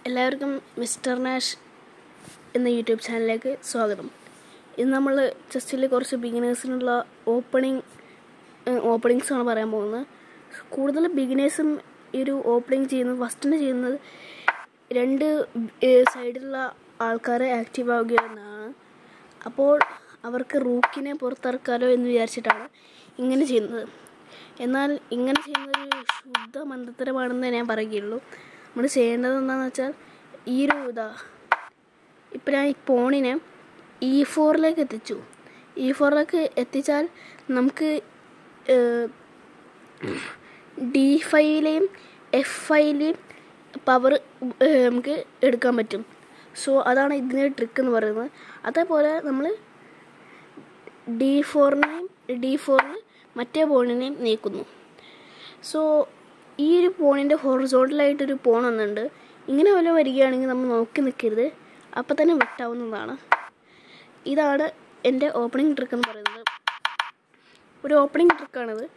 എല്ലാവർക്കും mister Nash എന്ന YouTube ചാനലിലേക്ക് സ്വാഗതം ഇന്ന് നമ്മൾ ചെസ്സിൽ കുറച്ച് ബിഗിനേഴ്സിനുള്ള ഓപ്പണിംഗ് ഓപ്പണിങ്സ് ആണ് പറയാൻ പോകുന്നത് കൂടുതൽ ബിഗിനേഴ്സും ഈ ഒരു ഓപ്പണിംഗ് ചെയ്യുന്നത് ഫസ്റ്റിന് ചെയ്യുന്നത് രണ്ട് സൈഡിലുള്ള ആൾക്കാരെ ആക്റ്റീവ് ആവുക എന്നതാണ് അപ്പോൾ അവർക്ക് റൂക്കിനെ പുറത്തിറക്കാലോ എന്ന് വിചാരിച്ചിട്ടാണ് ഇങ്ങനെ ചെയ്യുന്നത് എന്നാൽ ഇങ്ങനെ ചെയ്യുന്നത് ഒരു ശുദ്ധ മന്ദത്തരമാണെന്ന് ഞാൻ പറയുകയുള്ളൂ നമ്മൾ ചെയ്യേണ്ടത് എന്താണെന്ന് വെച്ചാൽ ഈ ഒരു ഇതാ ഇപ്പം ഞാൻ ഈ പോണിനെ ഇ ഫോറിലേക്ക് എത്തിച്ചു ഇ ഫോറിലേക്ക് എത്തിച്ചാൽ നമുക്ക് ഡി ഫൈവിലെയും എഫ് ഫൈവിലെയും പവർ നമുക്ക് എടുക്കാൻ പറ്റും സോ അതാണ് ഇതിൻ്റെ ട്രിക്ക് എന്ന് പറയുന്നത് അതേപോലെ നമ്മൾ ഡി ഫോറിനെയും ഡി ഫോറിന് മറ്റേ പോണിനെയും നീക്കുന്നു സോ ഈ ഒരു പോണിൻ്റെ ഹൊറിസോണ്ടലായിട്ടൊരു പോൺ ഒന്നുണ്ട് ഇങ്ങനെ വല്ല വരികയാണെങ്കിൽ നമ്മൾ നോക്കി നിൽക്കരുത് അപ്പം തന്നെ വെട്ടാവുന്നതാണ് ഇതാണ് എൻ്റെ ഓപ്പണിംഗ് ട്രിക്ക് എന്ന് പറയുന്നത് ഒരു ഓപ്പണിംഗ് ട്രിക്കാണിത്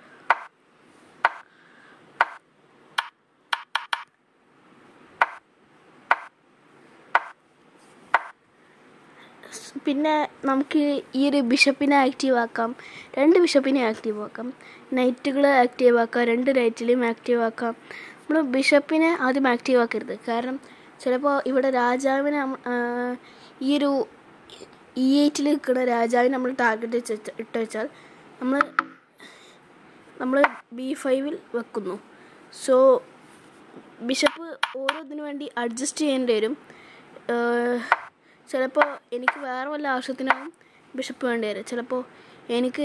പിന്നെ നമുക്ക് ഈ ഒരു ബിഷപ്പിനെ ആക്റ്റീവ് ആക്കാം രണ്ട് ബിഷപ്പിനെ ആക്റ്റീവ് ആക്കാം നൈറ്റുകളെ ആക്റ്റീവ് ആക്കാം രണ്ട് നൈറ്റിലെയും ആക്റ്റീവ് ആക്കാം നമ്മൾ ബിഷപ്പിനെ ആദ്യം ആക്റ്റീവ് ആക്കരുത് കാരണം ചിലപ്പോൾ ഇവിടെ രാജാവിനെ ഈ ഒരു ഇ എയ്റ്റിൽ നിൽക്കുന്ന രാജാവിനെ നമ്മൾ ടാർഗറ്റ് വെച്ച് ഇട്ട് വെച്ചാൽ നമ്മൾ നമ്മൾ ബി ഫൈവിൽ വെക്കുന്നു സോ ബിഷപ്പ് ഓരോന്നിനു വേണ്ടി അഡ്ജസ്റ്റ് ചെയ്യേണ്ടി വരും ചിലപ്പോൾ എനിക്ക് വേറെ വല്ല ആവശ്യത്തിനാവും ബിഷപ്പ് വേണ്ടി വരും ചിലപ്പോൾ എനിക്ക്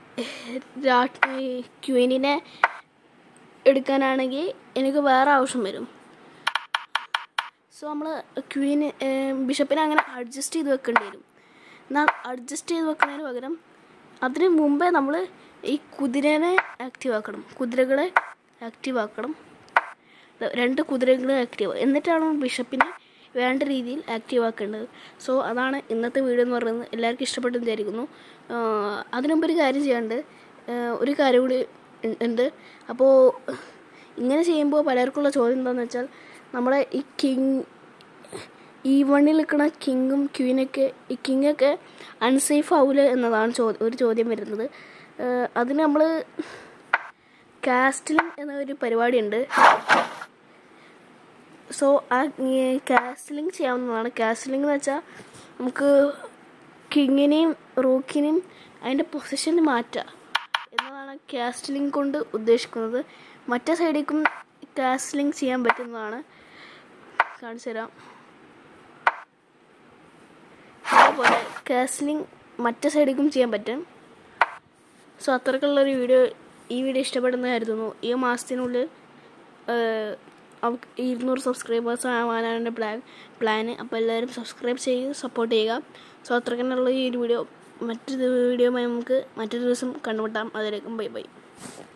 ക്യൂനിനെ എടുക്കാനാണെങ്കിൽ എനിക്ക് വേറെ ആവശ്യം വരും സോ നമ്മൾ ക്വീന് ബിഷപ്പിനെ അങ്ങനെ അഡ്ജസ്റ്റ് ചെയ്ത് വെക്കേണ്ടി വരും എന്നാൽ അഡ്ജസ്റ്റ് ചെയ്ത് വെക്കുന്നതിന് പകരം അതിന് മുമ്പേ നമ്മൾ ഈ കുതിരനെ ആക്റ്റീവ് ആക്കണം കുതിരകളെ ആക്റ്റീവ് ആക്കണം രണ്ട് കുതിരകളെ ആക്റ്റീവ് എന്നിട്ടാണ് ബിഷപ്പിനെ വേണ്ട രീതിയിൽ ആക്റ്റീവ് ആക്കേണ്ടത് സോ അതാണ് ഇന്നത്തെ വീഡിയോ എന്ന് പറയുന്നത് എല്ലാവർക്കും ഇഷ്ടപ്പെട്ടു വിചാരിക്കുന്നു അതിനുമുമ്പ് ഒരു കാര്യം ചെയ്യാണ്ട് ഒരു കാര്യം കൂടി ഉണ്ട് അപ്പോൾ ഇങ്ങനെ ചെയ്യുമ്പോൾ പലർക്കുള്ള ചോദ്യം എന്താണെന്ന് വെച്ചാൽ നമ്മുടെ ഈ കിങ് ഈ വണ്ണിൽ നിൽക്കുന്ന കിങ്ങും ക്വീനൊക്കെ ഈ കിങ്ങൊക്കെ അൺസേഫ് ആവില്ല എന്നതാണ് ചോദ്യം ഒരു ചോദ്യം വരുന്നത് അതിന് നമ്മൾ കാസ്റ്റിലിംഗ് എന്ന ഒരു പരിപാടിയുണ്ട് സോ ആ കാസ്റ്റിലിംഗ് ചെയ്യാവുന്നതാണ് കാസ്റ്റിലിംഗ് എന്ന് വെച്ചാൽ നമുക്ക് കിങ്ങിനെയും റൂക്കിനെയും അതിൻ്റെ പൊസിഷൻ മാറ്റാം എന്നതാണ് കാസ്റ്റിലിംഗ് കൊണ്ട് ഉദ്ദേശിക്കുന്നത് മറ്റേ സൈഡിലേക്കും കാസ്റ്റിലിംഗ് ചെയ്യാൻ പറ്റുന്നതാണ് കാണിച്ചു തരാം അതേപോലെ കാസ്റ്റിലിംഗ് മറ്റേ സൈഡിലേക്കും ചെയ്യാൻ പറ്റും സോ അത്രക്കുള്ളൊരു വീഡിയോ ഈ വീഡിയോ ഇഷ്ടപ്പെടുന്ന കരുതുന്നു ഈ മാസത്തിനുള്ളിൽ ഇരുന്നൂറ് സബ്സ്ക്രൈബേഴ്സ് ആവാനാണ് എൻ്റെ പ്ലാൻ പ്ലാന് അപ്പോൾ എല്ലാവരും സബ്സ്ക്രൈബ് ചെയ്യുക സപ്പോർട്ട് ചെയ്യുക സോ അത്രക്കുള്ള ഈ ഒരു വീഡിയോ മറ്റൊരു വീഡിയോ നമുക്ക് മറ്റൊരു ദിവസം കണ്ടുമുട്ടാം അതിലേക്കും ബൈ ബൈ